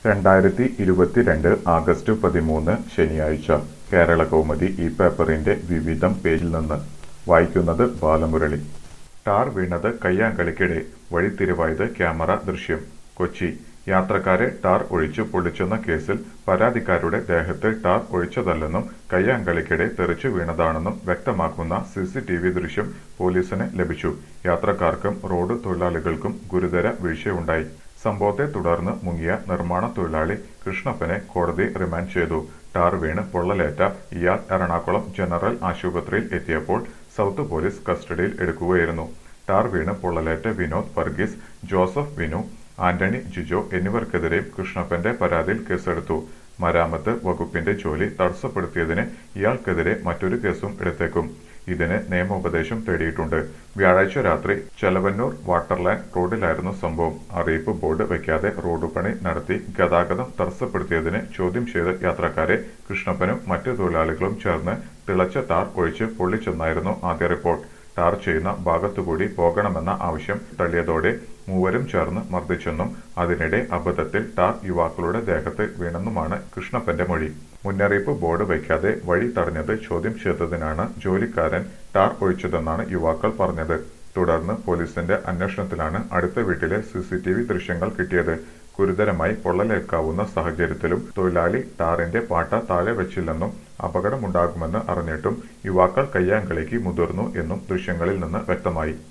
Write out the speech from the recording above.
രണ്ടായിരത്തി ഇരുപത്തിരണ്ട് ആഗസ്റ്റ് പതിമൂന്ന് ശനിയാഴ്ച കേരളകൗമുദി ഈ പേപ്പറിന്റെ വിവിധം പേജിൽ നിന്ന് വായിക്കുന്നത് ബാലമുരളി ടാർ വീണത് കയ്യാങ്കളിക്കിടെ വഴിത്തിരിവായത് ക്യാമറ ദൃശ്യം കൊച്ചി യാത്രക്കാരെ ടാർ ഒഴിച്ചു പൊള്ളിച്ചെന്ന കേസിൽ പരാതിക്കാരുടെ ദേഹത്ത് ടാർ ഒഴിച്ചതല്ലെന്നും കയ്യാങ്കളിക്കിടെ തെറിച്ചു വീണതാണെന്നും വ്യക്തമാക്കുന്ന സിസിടിവി ദൃശ്യം പോലീസിന് ലഭിച്ചു യാത്രക്കാർക്കും റോഡ് തൊഴിലാളികൾക്കും ഗുരുതര വീഴ്ചയുണ്ടായി സംഭവത്തെ തുടർന്ന് മുങ്ങിയ നിർമ്മാണ തൊഴിലാളി കൃഷ്ണപ്പനെ കോടതി റിമാൻഡ് ചെയ്തു ടാർ വീണ് പൊള്ളലേറ്റ ഇയാൾ എറണാകുളം ജനറൽ ആശുപത്രിയിൽ എത്തിയപ്പോൾ സൗത്ത് പോലീസ് കസ്റ്റഡിയിൽ എടുക്കുകയായിരുന്നു ടാർ വീണ് പൊള്ളലേറ്റ വിനോദ് വർഗീസ് ജോസഫ് വിനു ആന്റണി ജിജോ എന്നിവർക്കെതിരെയും കൃഷ്ണപ്പന്റെ പരാതിയിൽ കേസെടുത്തു മരാമത്ത് വകുപ്പിന്റെ ജോലി തടസ്സപ്പെടുത്തിയതിന് ഇയാൾക്കെതിരെ മറ്റൊരു കേസും എടുത്തേക്കും ഇതിന് നിയമോപദേശം തേടിയിട്ടുണ്ട് വ്യാഴാഴ്ച രാത്രി ചെലവന്നൂർ വാട്ടർലാൻഡ് റോഡിലായിരുന്നു സംഭവം അറിയിപ്പ് ബോർഡ് വയ്ക്കാതെ റോഡ് പണി നടത്തി ഗതാഗതം തടസ്സപ്പെടുത്തിയതിന് ചോദ്യം ചെയ്ത യാത്രക്കാരെ കൃഷ്ണപ്പനും മറ്റു തൊഴിലാളികളും ചേർന്ന് തിളച്ച ടാർ ഒഴിച്ച് പൊള്ളിച്ചെന്നായിരുന്നു ആദ്യ റിപ്പോർട്ട് ടാർ ചെയ്യുന്ന ഭാഗത്തുകൂടി പോകണമെന്ന ആവശ്യം തള്ളിയതോടെ മൂവരും ചേർന്ന് മർദ്ദിച്ചെന്നും അതിനിടെ അബദ്ധത്തിൽ ടാർ യുവാക്കളുടെ ദേഹത്ത് വീണെന്നുമാണ് കൃഷ്ണപ്പന്റെ മൊഴി മുന്നറിയിപ്പ് ബോർഡ് വയ്ക്കാതെ വഴി തടഞ്ഞത് ചോദ്യം ചെയ്തതിനാണ് ജോലിക്കാരൻ ടാർ ഒഴിച്ചതെന്നാണ് യുവാക്കൾ പറഞ്ഞത് തുടർന്ന് പോലീസിന്റെ അന്വേഷണത്തിലാണ് അടുത്ത വീട്ടിലെ സിസിടിവി ദൃശ്യങ്ങൾ കിട്ടിയത് ഗുരുതരമായി പൊള്ളലേൽക്കാവുന്ന സാഹചര്യത്തിലും തൊഴിലാളി ടാറിന്റെ പാട്ട താഴെ വെച്ചില്ലെന്നും അപകടമുണ്ടാകുമെന്ന് അറിഞ്ഞിട്ടും യുവാക്കൾ കയ്യാങ്കളിക്ക് മുതിർന്നു എന്നും ദൃശ്യങ്ങളിൽ നിന്ന് വ്യക്തമായി